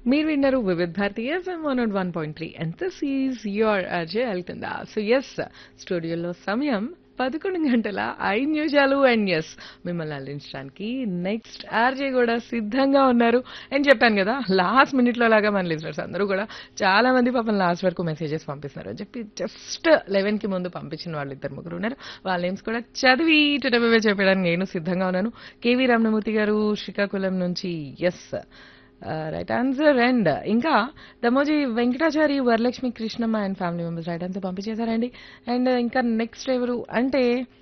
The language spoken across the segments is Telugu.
మీరు విన్నారు Vividh Bharati FM one nought one point three and this is your Ajay వెళ్తుందా సో ఎస్ స్టూడియోలో సమయం పదకొండు గంటల ఐదు నిమిషాలు అండ్ ఎస్ మిమ్మల్ని అల్లించడానికి నెక్స్ట్ ఆర్జే కూడా సిద్ధంగా ఉన్నారు అని చెప్పాను కదా లాస్ట్ మినిట్లో లాగా మన లిజనర్స్ అందరూ కూడా చాలా మంది పాపం లాస్ట్ వరకు మెసేజెస్ పంపిస్తున్నారు అని చెప్పి జస్ట్ లెవెన్ కి ముందు పంపించిన వాళ్ళు ఇద్దరు ముగ్గురు ఉన్నారు వాళ్ళ నేమ్స్ కూడా చదివి టుటబే చెప్పడానికి నేను సిద్ధంగా ఉన్నాను కేవీ రమణమూర్తి గారు శ్రీకాకుళం నుంచి ఎస్ రైట్ ఆన్సర్ అండ్ ఇంకా Damoji Venkatachari Varalakshmi Krishnamma and family members right answer పంపించేశారండి అండ్ ఇంకా నెక్స్ట్ ఎవరు అంటే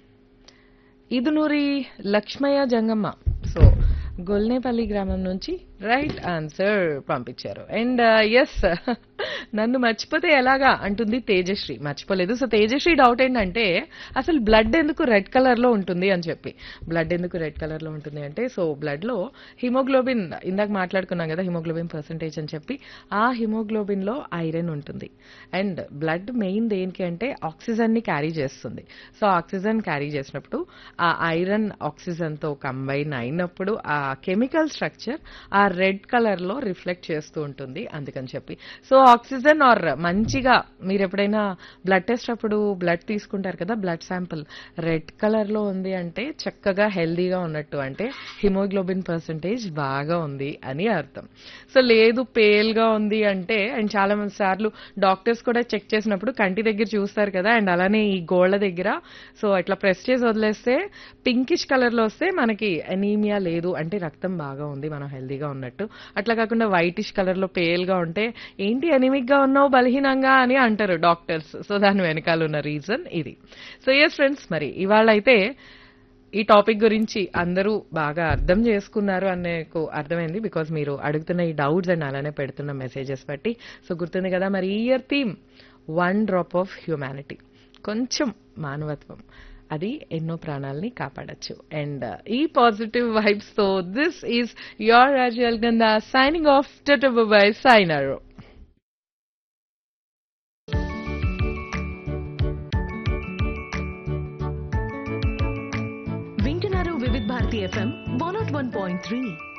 ఇదునూరి లక్ష్మయ్య జంగమ్మ సో గొల్నేపల్లి గ్రామం నుంచి రైట్ ఆన్సర్ పంపించారు అండ్ ఎస్ నన్ను మర్చిపోతే ఎలాగా అంటుంది తేజశ్రీ మర్చిపోలేదు సో తేజశ్రీ డౌట్ ఏంటంటే అసలు బ్లడ్ ఎందుకు రెడ్ కలర్ లో ఉంటుంది అని చెప్పి బ్లడ్ ఎందుకు రెడ్ కలర్ లో ఉంటుంది అంటే సో బ్లడ్ లో హిమోగ్లోబిన్ ఇందాక మాట్లాడుకున్నాం కదా హిమోగ్లోబిన్ పర్సంటేజ్ అని చెప్పి ఆ హిమోగ్లోబిన్ లో ఐరన్ ఉంటుంది అండ్ బ్లడ్ మెయిన్ దేనికి అంటే ఆక్సిజన్ ని క్యారీ చేస్తుంది సో ఆక్సిజన్ క్యారీ చేసినప్పుడు ఆ ఐరన్ ఆక్సిజన్ తో కంబైన్ అయినప్పుడు ఆ కెమికల్ స్ట్రక్చర్ ఆ రెడ్ కలర్ లో రిఫ్లెక్ట్ చేస్తూ ఉంటుంది అందుకని చెప్పి సో ఆక్సిజన్ ఆర్ మంచిగా మీరు ఎప్పుడైనా బ్లడ్ టెస్ట్ అప్పుడు బ్లడ్ తీసుకుంటారు కదా బ్లడ్ శాంపిల్ రెడ్ కలర్ లో ఉంది అంటే చక్కగా హెల్దీగా ఉన్నట్టు అంటే హిమోగ్లోబిన్ పర్సంటేజ్ బాగా ఉంది అని అర్థం సో లేదు పేల్ గా ఉంది అంటే అండ్ చాలా మంది సార్లు డాక్టర్స్ కూడా చెక్ చేసినప్పుడు కంటి దగ్గర చూస్తారు కదా అండ్ అలానే ఈ గోళ్ల దగ్గర సో ఇట్లా ప్రెస్ చేసి వదిలేస్తే పింకిష్ కలర్ లో వస్తే మనకి అనీమియా లేదు అంటే రక్తం బాగా ఉంది మనం హెల్దీగా ఉన్నట్టు అట్లా కాకుండా వైటిష్ కలర్ లో పేల్ గా ఉంటే ఏంటి ఎనిమిక్ గా ఉన్నావు బలహీనంగా అని అంటారు డాక్టర్స్ సో దాని వెనకాల ఉన్న రీజన్ ఇది సో ఎస్ ఫ్రెండ్స్ మరి ఇవాళ అయితే ఈ టాపిక్ గురించి అందరూ బాగా అర్థం చేసుకున్నారు అనేకు అర్థమైంది బికాజ్ మీరు అడుగుతున్న ఈ డౌట్స్ అండ్ అలానే పెడుతున్న మెసేజెస్ బట్టి సో గుర్తుంది కదా మరి ఈ year theme one drop of humanity కొంచెం మానవత్వం అది ఎన్నో ప్రాణాలని కాపాడచ్చు అండ్ ఈ పాజిటివ్ వైబ్స్ తో this is your Rajal Ganda signing off bye సైనర్ వింటున్నారు Vividh Bharati FM one nought one point three